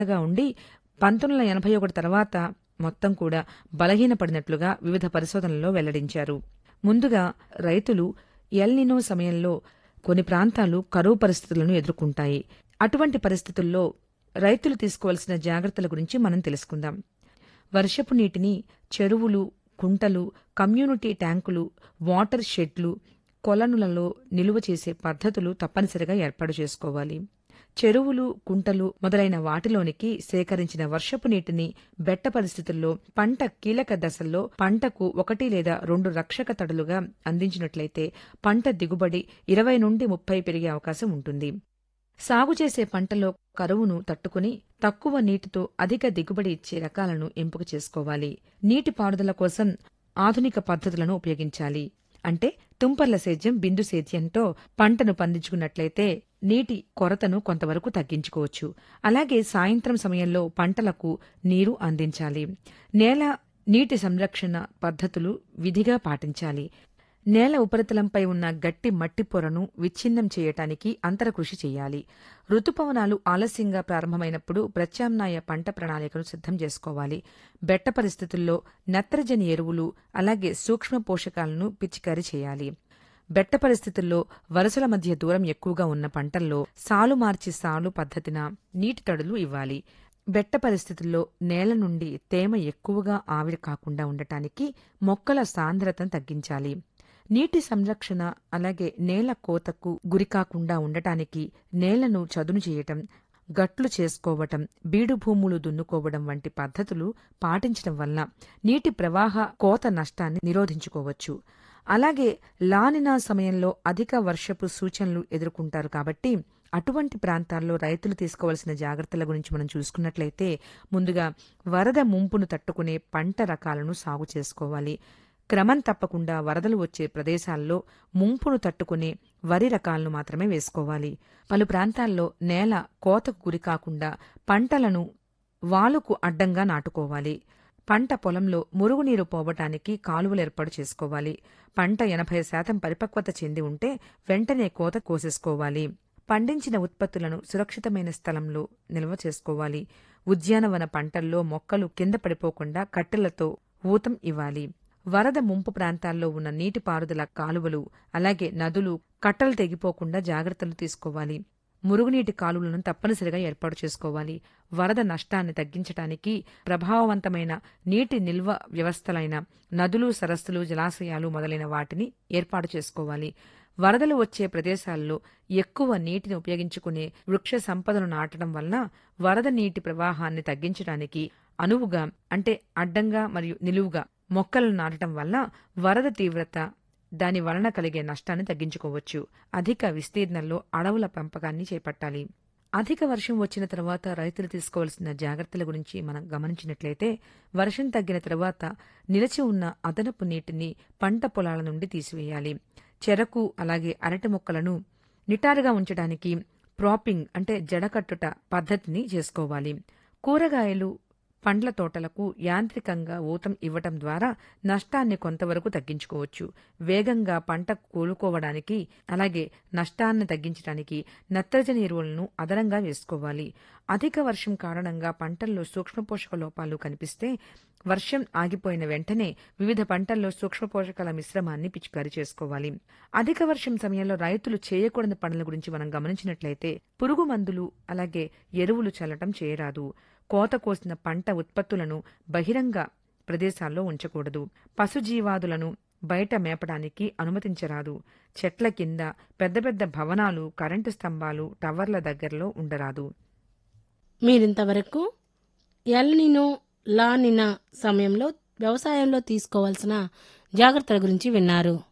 గా ఉండి పంతొమ్మిది వందల ఎనభై ఒకటి తర్వాత మొత్తం కూడా బలహీనపడినట్లుగా వివిధ పరిశోధనల్లో వెల్లడించారు ముందుగా రైతులు ఎల్నినో సమయంలో కొన్ని ప్రాంతాలు కరువు పరిస్థితులను ఎదుర్కొంటాయి అటువంటి పరిస్థితుల్లో రైతులు తీసుకోవాల్సిన జాగ్రత్తల గురించి మనం తెలుసుకుందాం వర్షపు నీటిని చెరువులు కుంటలు కమ్యూనిటీ ట్యాంకులు వాటర్ షెడ్లు కొలనులలో నిలువ చేసే పద్ధతులు తప్పనిసరిగా ఏర్పాటు చేసుకోవాలి చెరువులు కుంటలు మొదలైన వాటిలోనికి సేకరించిన వర్షపు నీటిని బెట్ట పరిస్థితుల్లో పంట కీలక దశల్లో పంటకు ఒకటి లేదా రెండు రక్షక తడులుగా అందించినట్లయితే పంట దిగుబడి ఇరవై నుండి ముప్పై పెరిగే అవకాశం ఉంటుంది సాగు చేసే పంటలో కరువును తట్టుకుని తక్కువ నీటితో అధిక దిగుబడి ఇచ్చే రకాలను ఎంపిక చేసుకోవాలి నీటి పారుదల కోసం ఆధునిక పద్ధతులను ఉపయోగించాలి అంటే తుంపర్ల సేద్యం బిందు సేద్యంతో పంటను పండించుకున్నట్లయితే నీటి కొరతను కొంతవరకు తగ్గించుకోవచ్చు అలాగే సాయంత్రం సమయంలో పంటలకు నీరు అందించాలి నేల నీటి సంరక్షణ పద్ధతులు విధిగా పాటించాలి నేల ఉపరితలంపై ఉన్న గట్టి మట్టి పొరను విచ్ఛిన్నం చేయటానికి అంతరకృషి చేయాలి ఋతుపవనాలు ఆలస్యంగా ప్రారంభమైనప్పుడు ప్రత్యామ్నాయ పంట ప్రణాళికను సిద్ధం చేసుకోవాలి బెట్ట పరిస్థితుల్లో నత్రజని ఎరువులు అలాగే సూక్ష్మ పోషకాలను పిచికారీ చేయాలి బెట్ట పరిస్థితుల్లో వరుసల మధ్య దూరం ఎక్కువగా ఉన్న పంటల్లో సాలు మార్చి సాలు పద్ధతిన నీటి తడులు ఇవ్వాలి బెట్ట పరిస్థితుల్లో నేల నుండి తేమ ఎక్కువగా ఆవిరి కాకుండా ఉండటానికి మొక్కల సాంద్రతను తగ్గించాలి నీటి సంరక్షణ అలాగే నేల కోతకు గురికాకుండా ఉండటానికి నేలను చదును చేయటం గట్లు చేసుకోవటం బీడు భూములు దున్నుకోవడం వంటి పద్ధతులు పాటించడం వల్ల నీటి ప్రవాహ కోత నష్టాన్ని నిరోధించుకోవచ్చు అలాగే లానినా సమయంలో అధిక వర్షపు సూచనలు ఎదుర్కొంటారు కాబట్టి అటువంటి ప్రాంతాల్లో రైతులు తీసుకోవాల్సిన జాగ్రత్తల గురించి మనం చూసుకున్నట్లయితే ముందుగా వరద ముంపును తట్టుకునే పంట రకాలను సాగు చేసుకోవాలి క్రమం తప్పకుండా వరదలు వచ్చే ప్రదేశాల్లో ముంపును తట్టుకునే వరి రకాలను మాత్రమే వేసుకోవాలి పలు ప్రాంతాల్లో నేల కోతకు గురికాకుండా పంటలను వాలుకు అడ్డంగా నాటుకోవాలి పంట పొలంలో మురుగునీరు పోవటానికి కాలువలు ఏర్పాటు చేసుకోవాలి పంట ఎనభై శాతం పరిపక్వత చెంది ఉంటే వెంటనే కోత కోసేసుకోవాలి పండించిన ఉత్పత్తులను సురక్షితమైన స్థలంలో నిల్వ చేసుకోవాలి ఉద్యానవన పంటల్లో మొక్కలు కింద పడిపోకుండా కట్టెలతో ఊతం ఇవ్వాలి వరద ముంపు ప్రాంతాల్లో ఉన్న నీటిపారుదల కాలువలు అలాగే నదులు కట్టలు తెగిపోకుండా జాగ్రత్తలు తీసుకోవాలి మురుగునీటి కాలువలను తప్పనిసరిగా ఏర్పాటు చేసుకోవాలి వరద నష్టాన్ని తగ్గించడానికి ప్రభావవంతమైన నీటి నిల్వ వ్యవస్థలైన నదులు సరస్సులు జలాశయాలు మొదలైన వాటిని ఏర్పాటు చేసుకోవాలి వరదలు వచ్చే ప్రదేశాల్లో ఎక్కువ నీటిని ఉపయోగించుకునే వృక్ష సంపదను నాటడం వలన వరద నీటి ప్రవాహాన్ని తగ్గించడానికి అనువుగా అంటే అడ్డంగా మరియు నిలువుగా మొక్కలను నాటడం వల్ల వరద తీవ్రత దాని వలన కలిగే నష్టాన్ని తగ్గించుకోవచ్చు అధిక విస్తీర్ణంలో అడవుల పెంపకాన్ని చేపట్టాలి అధిక వర్షం వచ్చిన తర్వాత రైతులు తీసుకోవాల్సిన జాగ్రత్తల గురించి మనం గమనించినట్లయితే వర్షం తగ్గిన తర్వాత నిలిచి ఉన్న అదనపు నీటిని పంట పొలాల నుండి తీసివేయాలి చెరకు అలాగే అరటి మొక్కలను నిటారుగా ఉంచడానికి ప్రాపింగ్ అంటే జడకట్టుట పద్ధతిని చేసుకోవాలి కూరగాయలు పండ్ల తోటలకు యాంత్రికంగా ఊతం ఇవ్వటం ద్వారా నష్టాన్ని కొంతవరకు తగ్గించుకోవచ్చు వేగంగా పంట కోలుకోవడానికి అలాగే నష్టాన్ని తగ్గించడానికి నత్రజని ఎరువులను అదనంగా వేసుకోవాలి అధిక వర్షం కారణంగా పంటల్లో సూక్ష్మపోషక లోపాలు కనిపిస్తే వర్షం ఆగిపోయిన వెంటనే వివిధ పంటల్లో సూక్ష్మపోషకాల మిశ్రమాన్ని పిచికారీ చేసుకోవాలి అధిక వర్షం సమయంలో రైతులు చేయకూడని పనుల గురించి మనం గమనించినట్లయితే పురుగు మందులు అలాగే ఎరువులు చల్లటం చేయరాదు కోత కోసిన పంట ఉత్పత్తులను బహిరంగ ప్రదేశాల్లో ఉంచకూడదు పశుజీవాదులను బయట మేపడానికి అనుమతించరాదు చెట్ల కింద పెద్ద పెద్ద భవనాలు కరెంటు స్తంభాలు టవర్ల దగ్గరలో ఉండరాదు మీరింతవరకు ఎల్నినో లానినా సమయంలో వ్యవసాయంలో తీసుకోవాల్సిన జాగ్రత్తల గురించి విన్నారు